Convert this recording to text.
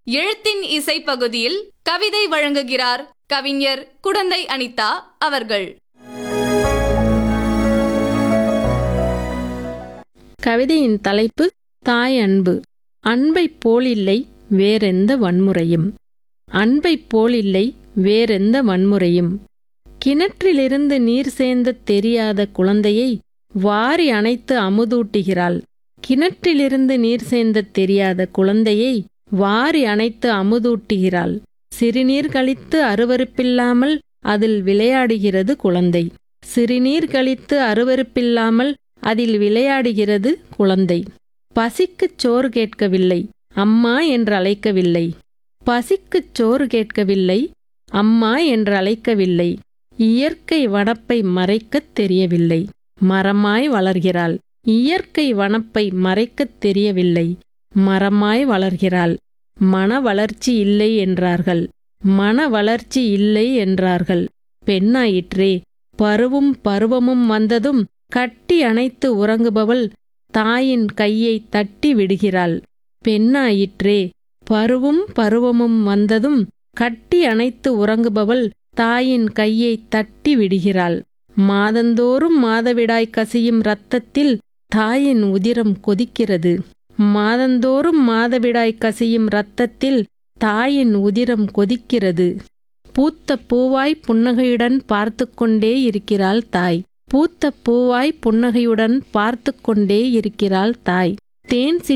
எழுத்தின் இசை பகுதியில் கவிதை வழங்குகிறார் கவிஞர் குடந்தை அனிதா அவர்கள் கவிதையின் தலைப்பு தாய் அன்பு அன்பைப் போலில்லை வேறெந்த வன்முறையும் அன்பைப் போலில்லை வேறெந்த வன்முறையும் கிணற்றிலிருந்து நீர் சேர்ந்த தெரியாத குழந்தையை வாரி அணைத்து அமுதூட்டுகிறாள் கிணற்றிலிருந்து நீர் சேர்ந்த தெரியாத குழந்தையை வாரி அணைத்து அமுதூட்டுகிறாள் சிறுநீர் கழித்து அருவருப்பில்லாமல் அதில் விளையாடுகிறது குழந்தை சிறுநீர் கழித்து அருவருப்பில்லாமல் அதில் விளையாடுகிறது குழந்தை பசிக்குச் சோறு கேட்கவில்லை அம்மா என்று அழைக்கவில்லை பசிக்குச் சோறு கேட்கவில்லை அம்மா என்று அழைக்கவில்லை இயற்கை வனப்பை மறைக்கத் தெரியவில்லை மரமாய் வளர்கிறாள் இயற்கை வனப்பை மறைக்கத் தெரியவில்லை மரமாய் வளர்கிறாள் மன வளர்ச்சி இல்லை என்றார்கள் மன வளர்ச்சி இல்லை என்றார்கள் பெண்ணாயிற்றே பருவும் பருவமும் வந்ததும் கட்டி அணைத்து உறங்குபவள் தாயின் கையை தட்டி விடுகிறாள் பெண்ணாயிற்றே பருவும் பருவமும் வந்ததும் கட்டி அணைத்து உறங்குபவள் தாயின் கையை தட்டி விடுகிறாள் மாதந்தோறும் மாதவிடாய் கசியும் இரத்தத்தில் தாயின் உதிரம் கொதிக்கிறது மாதந்தோறும் மாதவிடாய் கசியும் இரத்தத்தில் தாயின் உதிரம் கொதிக்கிறது பூத்த பூவாய் புன்னகையுடன் பார்த்து கொண்டே இருக்கிறாள் தாய் பூத்த பூவாய் புன்னகையுடன் பார்த்து கொண்டே இருக்கிறாள் தாய் தேன்